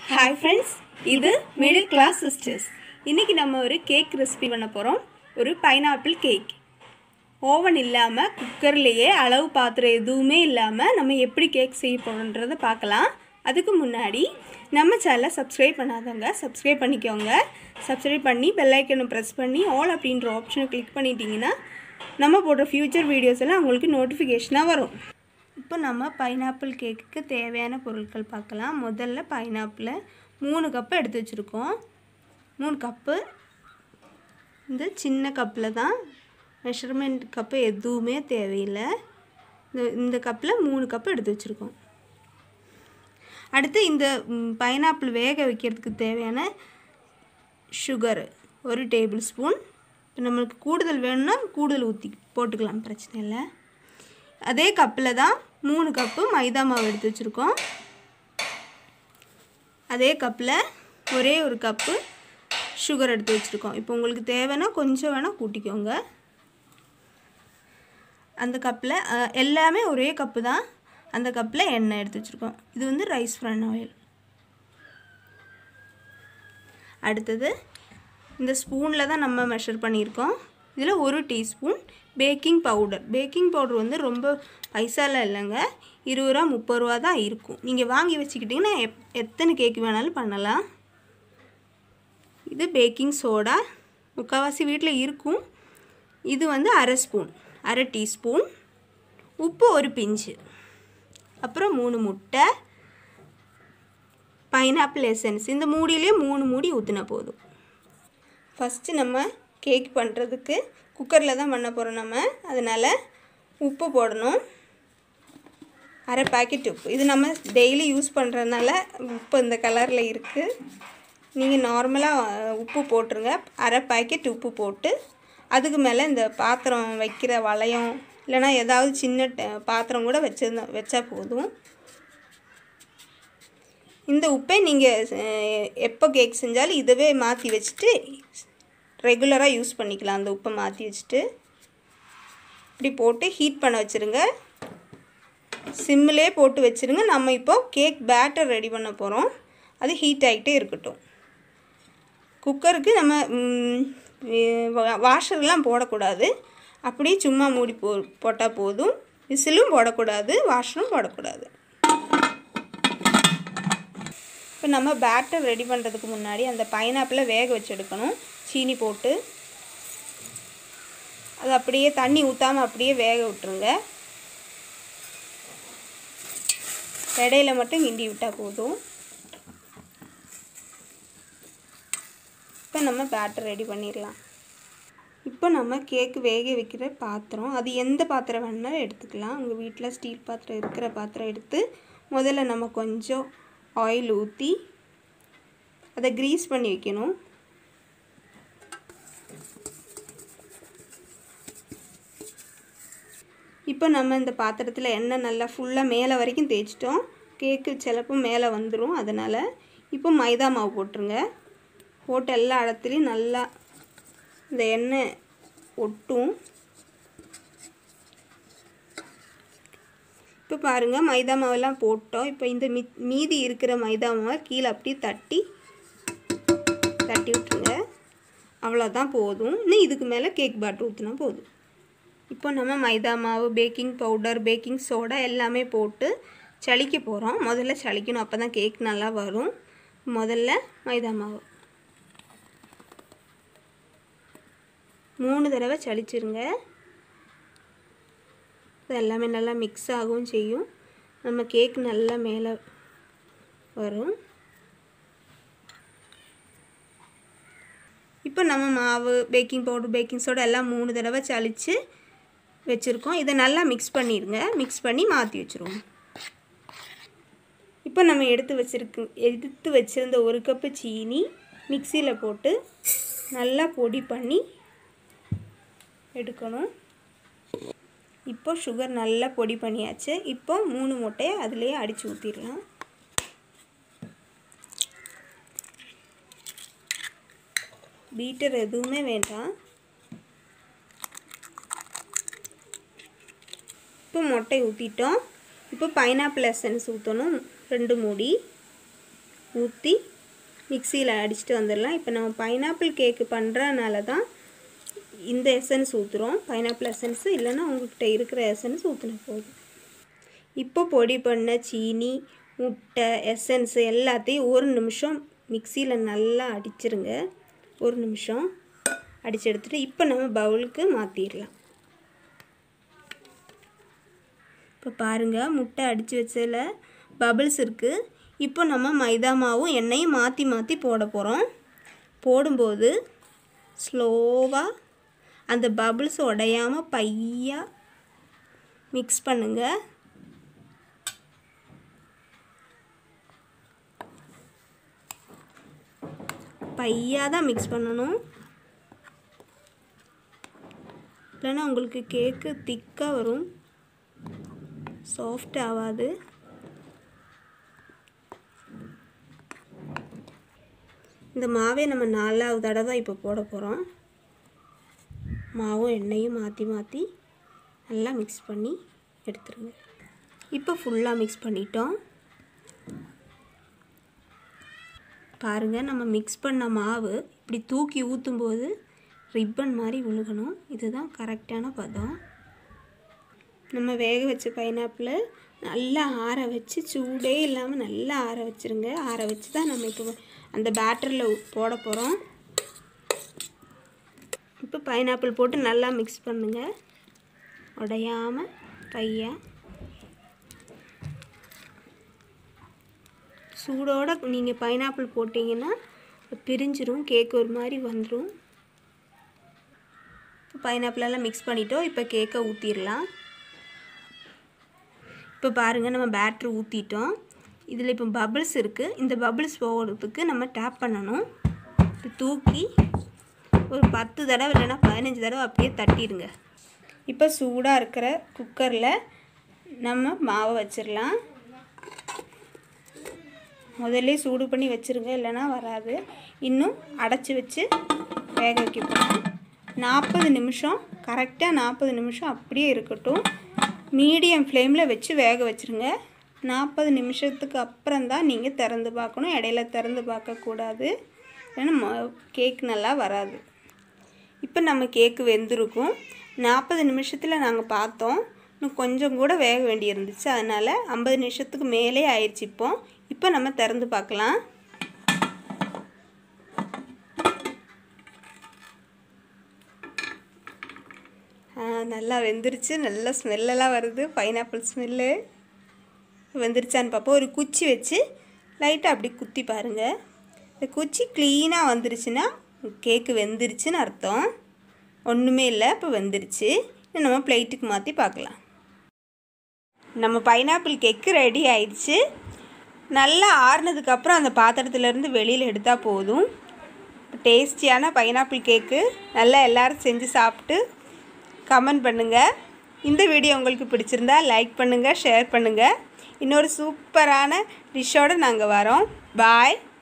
hi friends இது middle class sisters இன்றைக்கி நம்ம ஒரு கேக் ரெசிபி பண்ண போகிறோம் ஒரு பைனாப்பிள் கேக் ஓவன் இல்லாமல் குக்கர்லேயே அளவு பாத்திரம் எதுவுமே இல்லாமல் நம்ம எப்படி கேக் செய்ய போகிறோன்றதை பார்க்கலாம் அதுக்கு முன்னாடி நம்ம சேனலை சப்ஸ்கிரைப் பண்ணாதவங்க சப்ஸ்கிரைப் பண்ணிக்கோங்க சப்ஸ்கிரைப் பண்ணி பெல்லைக்கனை ப்ரெஸ் பண்ணி ஆல் அப்படின்ற ஆப்ஷனை கிளிக் பண்ணிட்டீங்கன்னா நம்ம போடுற ஃப்யூச்சர் வீடியோஸ் எல்லாம் உங்களுக்கு நோட்டிஃபிகேஷனாக வரும் இப்போ நம்ம பைனாப்பிள் கேக்குக்கு தேவையான பொருட்கள் பார்க்கலாம் முதல்ல பைனாப்பிளை மூணு கப்பு எடுத்து வச்சுருக்கோம் மூணு கப்பு இந்த சின்ன கப்பில் தான் மெஷர்மெண்ட் கப்பு எதுவுமே தேவையில்லை இந்த இந்த கப்பில் மூணு கப்பு எடுத்து வச்சுருக்கோம் அடுத்து இந்த பைனாப்பிள் வேக வைக்கிறதுக்கு தேவையான சுகரு ஒரு டேபிள் ஸ்பூன் இப்போ நம்மளுக்கு கூடுதல் வேணும்னா கூடுதல் ஊற்றி போட்டுக்கலாம் பிரச்சனை இல்லை அதே கப்பில் தான் மூணு கப்பு மைதா மாவு எடுத்து வச்சுருக்கோம் அதே கப்பில் ஒரே ஒரு கப்பு சுகர் எடுத்து வச்சுருக்கோம் இப்போ உங்களுக்கு தேவைன்னா கொஞ்சம் வேணால் கூட்டிக்கோங்க அந்த கப்பில் எல்லாமே ஒரே கப்பு தான் அந்த கப்பில் எண்ணெய் எடுத்து வச்சுருக்கோம் இது வந்து ரைஸ் ஃப்ரன் ஆயில் அடுத்தது இந்த ஸ்பூனில் தான் நம்ம மெஷர் பண்ணியிருக்கோம் இதில் ஒரு teaspoon baking powder baking powder வந்து ரொம்ப பைசாலாம் இல்லைங்க இருபது ரூபா முப்பது ரூபா தான் இருக்கும் நீங்கள் வாங்கி வச்சுக்கிட்டிங்கன்னா எப் எத்தனை கேக் வேணாலும் பண்ணலாம் இது பேக்கிங் சோடா முக்கால்வாசி வீட்டில் இருக்கும் இது வந்து அரை ஸ்பூன் அரை டீஸ்பூன் உப்பு ஒரு பிஞ்சு அப்புறம் மூணு முட்டை பைனாப்பிள் எசன்ஸ் இந்த மூடியிலே மூணு மூடி ஊற்றினா போதும் ஃபஸ்ட்டு நம்ம கேக் பண்ணுறதுக்கு குக்கரில் தான் பண்ண போகிறோம் நம்ம அதனால் உப்பு போடணும் அரை பாக்கெட் உப்பு இது நம்ம டெய்லி யூஸ் பண்ணுறதுனால உப்பு இந்த கலரில் இருக்குது நீங்கள் நார்மலாக உப்பு போட்டுருங்க அரை பாக்கெட் உப்பு போட்டு அதுக்கு மேலே இந்த பாத்திரம் வைக்கிற வளையம் இல்லைனா ஏதாவது சின்ன பாத்திரம் கூட வச்சிருந்தா வச்சா போதும் இந்த உப்பை நீங்கள் எப்போ கேக் செஞ்சாலும் இதவே மாற்றி வச்சுட்டு ரெகுலராக யூஸ் பண்ணிக்கலாம் அந்த உப்பை மாற்றி வச்சுட்டு இப்படி போட்டு ஹீட் பண்ண வச்சுருங்க சிம்மிலே போட்டு வச்சுருங்க நம்ம இப்போ கேக் பேட்டர் ரெடி பண்ண போகிறோம் அது ஹீட் ஆகிட்டே இருக்கட்டும் குக்கருக்கு நம்ம வாஷர்லாம் போடக்கூடாது அப்படியே சும்மா மூடி போ போட்டால் போதும் விசிலும் போடக்கூடாது வாஷரும் போடக்கூடாது இப்போ நம்ம பேட்டர் ரெடி பண்ணுறதுக்கு முன்னாடி அந்த பைனாப்பிளை வேக வச்சு எடுக்கணும் சீனி போட்டு அது அப்படியே தண்ணி ஊற்றாமல் அப்படியே வேக விட்டுருங்க இடையில மட்டும் கிண்டி விட்டால் போதும் இப்போ நம்ம பேட்டர் ரெடி பண்ணிடலாம் இப்போ நம்ம கேக்கு வேக வைக்கிற பாத்திரம் அது எந்த பாத்திரம் வேணாலும் எடுத்துக்கலாம் உங்கள் வீட்டில் ஸ்டீல் பாத்திரம் இருக்கிற பாத்திரம் எடுத்து முதல்ல நம்ம கொஞ்சம் ஆயில் ஊற்றி அதை க்ரீஸ் பண்ணி வைக்கணும் இப்போ நம்ம இந்த பாத்திரத்தில் எண்ணெய் நல்லா ஃபுல்லாக மேலே வரைக்கும் தேய்ச்சிட்டோம் கேக்கு சிலப்போ மேலே வந்துடும் அதனால் இப்போ மைதா மாவு போட்டுருங்க போட்டு எல்லா இடத்துலையும் நல்லா இந்த எண்ணெய் ஒட்டும் இப்போ பாருங்கள் மைதா மாவெல்லாம் போட்டோம் இப்போ இந்த மி மீதி இருக்கிற மைதா மாவை கீழே அப்படியே தட்டி தட்டி விட்டுருங்க அவ்வளோதான் போதும் இன்னும் இதுக்கு மேலே கேக் பாட்டு ஊற்றினா போதும் இப்போ நம்ம மைதா மாவு பேக்கிங் பவுடர் பேக்கிங் சோடா எல்லாமே போட்டு சளிக்க போகிறோம் முதல்ல சளிக்கணும் அப்போ தான் கேக் நல்லா வரும் முதல்ல மைதா மாவு மூணு தடவை சளிச்சிருங்க இது எல்லாமே நல்லா மிக்ஸ் ஆகவும் செய்யும் நம்ம கேக் நல்லா மேலே வரும் இப்போ நம்ம மாவு பேக்கிங் பவுடர் பேக்கிங் சோடா எல்லாம் மூணு தடவை சளிச்சு வச்சுருக்கோம் இதை நல்லா மிக்ஸ் பண்ணிடுங்க மிக்ஸ் பண்ணி மாற்றி வச்சுருவோம் இப்போ நம்ம எடுத்து வச்சுருக்கு எடுத்து வச்சுருந்த ஒரு கப்பு சீனி மிக்சியில் போட்டு நல்லா பொடி பண்ணி எடுக்கணும் இப்போ சுகர் நல்லா பொடி பண்ணியாச்சு இப்போ மூணு முட்டையை அதுலேயே அடித்து ஊற்றிடலாம் பீட்டர் எதுவுமே வேண்டாம் இப்போ முட்டை ஊற்றிட்டோம் இப்போ பைனாப்பிள் எசன்ஸ் ஊற்றணும் ரெண்டு மூடி ஊற்றி மிக்சியில் அடிச்சுட்டு வந்துடலாம் இப்போ நம்ம பைனாப்பிள் கேக்கு பண்ணுறனால தான் இந்த எசன்ஸ் ஊற்றுறோம் பைனாப்பிள் எசன்ஸ் இல்லைன்னா உங்கள்கிட்ட இருக்கிற எசன்ஸ் ஊற்றின போதும் இப்போ பொடி பண்ண சீனி முட்டை எசன்ஸ் எல்லாத்தையும் ஒரு நிமிஷம் மிக்சியில் நல்லா அடிச்சிருங்க ஒரு நிமிஷம் அடித்து எடுத்துகிட்டு இப்போ நம்ம பவுலுக்கு மாற்றிடலாம் இப்போ பாருங்கள் முட்டை அடித்து வச்சதில் பபிள்ஸ் இருக்குது இப்போ நம்ம மைதா மாவும் எண்ணெயும் மாற்றி மாற்றி போட போகிறோம் போடும்போது ஸ்லோவாக அந்த பபிள்ஸ் உடையாமல் பையாக மிக்ஸ் பண்ணுங்கள் பையாக தான் மிக்ஸ் பண்ணணும் இல்லைன்னா உங்களுக்கு கேக்கு திக்காக வரும் சாஃப்ட் ஆகாது இந்த மாவே நம்ம நாலாவது தடவை இப்போ போட போகிறோம் மாவும் எண்ணெயும் மாற்றி மாற்றி நல்லா மிக்ஸ் பண்ணி எடுத்துருங்க இப்போ ஃபுல்லாக மிக்ஸ் பண்ணிட்டோம் பாருங்கள் நம்ம மிக்ஸ் பண்ண மாவு இப்படி தூக்கி ஊற்றும்போது ரிப்பன் மாதிரி விழுகணும் இதுதான் கரெக்டான பதம் நம்ம வேக வச்ச பைனாப்பிள் நல்லா ஆற வச்சு சூடே இல்லாமல் நல்லா ஆற வச்சுருங்க ஆற வச்சு தான் நம்ம இப்போ அந்த பேட்டரில் போட போகிறோம் இப்போ பைனாப்பிள் போட்டு நல்லா மிக்ஸ் பண்ணுங்கள் உடையாமல் பையா சூடோடு நீங்கள் பைனாப்பிள் போட்டிங்கன்னா பிரிஞ்சிரும் கேக் ஒரு மாதிரி வந்துடும் பைனாப்பிளெல்லாம் மிக்ஸ் பண்ணிட்டோம் இப்போ கேக்கை ஊற்றிடலாம் இப்போ பாருங்கள் நம்ம பேட்ரு ஊற்றிட்டோம் இதில் இப்போ பபிள்ஸ் இருக்குது இந்த பபிள்ஸ் போகிறதுக்கு நம்ம டேப் பண்ணணும் இப்போ தூக்கி ஒரு பத்து தடவை இல்லைன்னா பதினஞ்சு தடவை அப்படியே தட்டிடுங்க இப்போ சூடாக இருக்கிற குக்கரில் நம்ம மாவை வச்சிடலாம் முதல்ல சூடு பண்ணி வச்சுருங்க இல்லைன்னா வராது இன்னும் அடைச்சி வச்சு வேக வைக்க போகிறோம் நாற்பது நிமிஷம் கரெக்டாக நாற்பது நிமிஷம் அப்படியே இருக்கட்டும் மீடியம் ஃப்ளேமில் வச்சு வேக வச்சுருங்க நாற்பது நிமிஷத்துக்கு அப்புறம் தான் நீங்கள் திறந்து பார்க்கணும் இடையில திறந்து பார்க்கக்கூடாது ஏன்னா கேக் நல்லா வராது இப்போ நம்ம கேக்கு வெந்திருக்கும் நாற்பது நிமிஷத்தில் நாங்கள் பார்த்தோம் இன்னும் கொஞ்சம் கூட வேக வேண்டி இருந்துச்சு அதனால் ஐம்பது நிமிஷத்துக்கு மேலே ஆயிடுச்சு இப்போ இப்போ நம்ம திறந்து பார்க்கலாம் நல்லா வெந்துருச்சு நல்லா ஸ்மெல்லெல்லாம் வருது பைனாப்பிள் ஸ்மெல்லு வெந்துருச்சான்னு பார்ப்போம் ஒரு குச்சி வச்சு லைட்டாக அப்படி குத்தி பாருங்கள் இந்த குச்சி க்ளீனாக வந்துருச்சுன்னா கேக்கு வெந்துருச்சுன்னு அர்த்தம் ஒன்றுமே இல்லை இப்போ வெந்துருச்சு நம்ம பிளேட்டுக்கு மாற்றி பார்க்கலாம் நம்ம பைனாப்பிள் கேக்கு ரெடி ஆயிடுச்சு நல்லா ஆறுனதுக்கப்புறம் அந்த பாத்திரத்துலேருந்து வெளியில் எடுத்தால் போதும் டேஸ்டியான பைனாப்பிள் கேக்கு நல்லா எல்லோரும் செஞ்சு சாப்பிட்டு கமெண்ட் பண்ணுங்கள் இந்த வீடியோ உங்களுக்கு பிடிச்சிருந்தா லைக் பண்ணுங்கள் ஷேர் பண்ணுங்கள் இன்னொரு சூப்பரான டிஷ்ஷோடு நாங்கள் வரோம் பாய்